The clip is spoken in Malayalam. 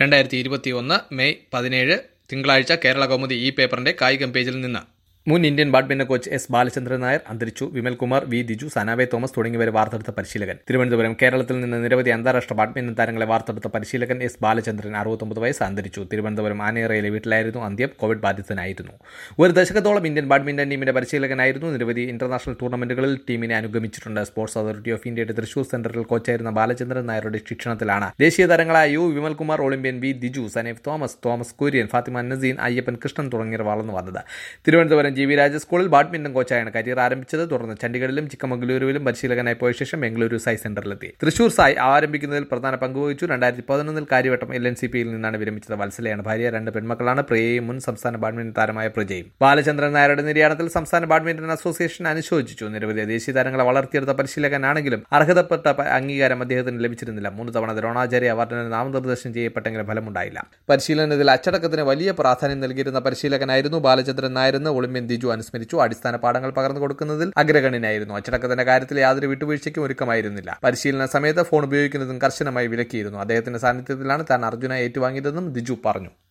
രണ്ടായിരത്തി ഇരുപത്തി ഒന്ന് മെയ് പതിനേഴ് തിങ്കളാഴ്ച കേരള കൗമുദി ഈ പേപ്പറിന്റെ കായികം പേജിൽ നിന്ന് മുൻ Indian badminton coach S Balachandran Nair അന്തരിച്ചു വിമൽകുമാർ വി ദിജു സനാബെ തോമസ് തുടങ്ങിയവരെ വാർത്തെടുത്ത പരിശീലകൻ തിരുവനന്തപുരം കേരളത്തിൽ നിന്ന് നിരവധി അന്താരാഷ്ട്ര ബാഡ്മിന്റൺ താരങ്ങളെ വാർത്തെടുത്ത പരിശീലകൻ എസ് ബാലചന്ദ്രൻ അറുപത്തൊമ്പത് വയസ്സ് അന്തരിച്ചു തിരുവനന്തപുരം ആനയറയിലെ വീട്ടിലായിരുന്നു അന്ത്യം കോവിഡ് ബാധിതനായിരുന്നു ഒരു ദശകത്തോളം ഇന്ത്യൻ ബാഡ്മിന്റൺ ടീമിന്റെ പരിശീലകനായിരുന്നു നിരവധി ഇന്റർനാഷണൽ ടൂർണമെന്റുകളിൽ ടീമിനെ അനുഗമിച്ചിട്ടുണ്ട് സ്പോർട്സ് അതോറിറ്റി ഓഫ് ഇന്ത്യയുടെ തൃശൂർ സെന്ററിൽ കോച്ചായിരുന്ന ബാലചന്ദ്രൻ നായരുടെ ശിക്ഷണത്തിലാണ് ദേശീയ താരങ്ങളായ U Vimalkumar Olympian V Diju Sanave Thomas Thomas Kurian Fathima Nazeen Ayyappan Krishnan തുടങ്ങിയവർ വളർന്നു വന്നത് തിരുവനന്തപുരം ജി വി രാജ സ്കൂളിൽ ബാഡ്മിന്റൺ കോച്ചായാണ് കരിയർ ആരംഭിച്ചത് തുടർന്ന് ചണ്ഡീഗഡിലും ചിക്കമംഗലൂരുവിലും പരിശീലകനായി പോയ ശേഷം ബംഗളൂരു സായി സെന്ററിലെത്തി തൃശൂർ സായി ആരംഭിക്കുന്നതിൽ പ്രധാന പങ്കുവഹിച്ചു രണ്ടായിരത്തി പതിനൊന്നിൽ കാര്യവട്ടം എൽ എൻ സി പിയിൽ നിന്നാണ് വിരമിച്ചത് വത്സലയാണ് ഭാര്യ രണ്ട് പെൺമക്കളാണ് പ്രിയയും മുൻ സംസ്ഥാന ബാഡ്മിന്റൺ താരമായ പ്രജയും ബാലചന്ദ്രൻ നായരുടെ നിര്യാണത്തിൽ സംസ്ഥാന ബാഡ്മിന്റൺ അസോസിയേഷൻ അനുശോചിച്ചു നിരവധി ദേശീയ താരങ്ങളെ വളർത്തിയെടുത്ത പരിശീലകനാണെങ്കിലും അർഹതപ്പെട്ട പ- അംഗീകാരം അദ്ദേഹത്തിന് ലഭിച്ചിരുന്നില്ല മൂന്ന് തവണ ദ്രോണാചാര്യ അവാർഡിന് നാമനിർദ്ദേശം ചെയ്യപ്പെട്ടെങ്കിലും ഫലമുണ്ടായില്ല പരിശീലനത്തിൽ അച്ചടക്കത്തിന് വലിയ പ്രാധാന്യം നൽകിയിരുന്ന പരിശീലകനായിരുന്നു ബാലചന്ദ്രൻ നായരെന്ന് ഒളിമ്പ്യൻ ദിജു അനുസ്മരിച്ചു അടിസ്ഥാന പാഠങ്ങൾ പകർന്നു കൊടുക്കുന്നതിൽ അഗ്രഗണ്യനായിരുന്നു അച്ചടക്കത്തിന്റെ കാര്യത്തിൽ യാതൊരു വിട്ടുവീഴ്ചയ്ക്കും ഒരുക്കമായിരുന്നില്ല പരിശീലന സമയത്ത് ഫോൺ ഉപയോഗിക്കുന്നതും കർശനമായി വിലക്കിയിരുന്നു അദ്ദേഹത്തിന്റെ സാന്നിധ്യത്തിലാണ് താൻ അർജുന ഏറ്റുവാങ്ങിയതെന്നും ദിജു പറഞ്ഞു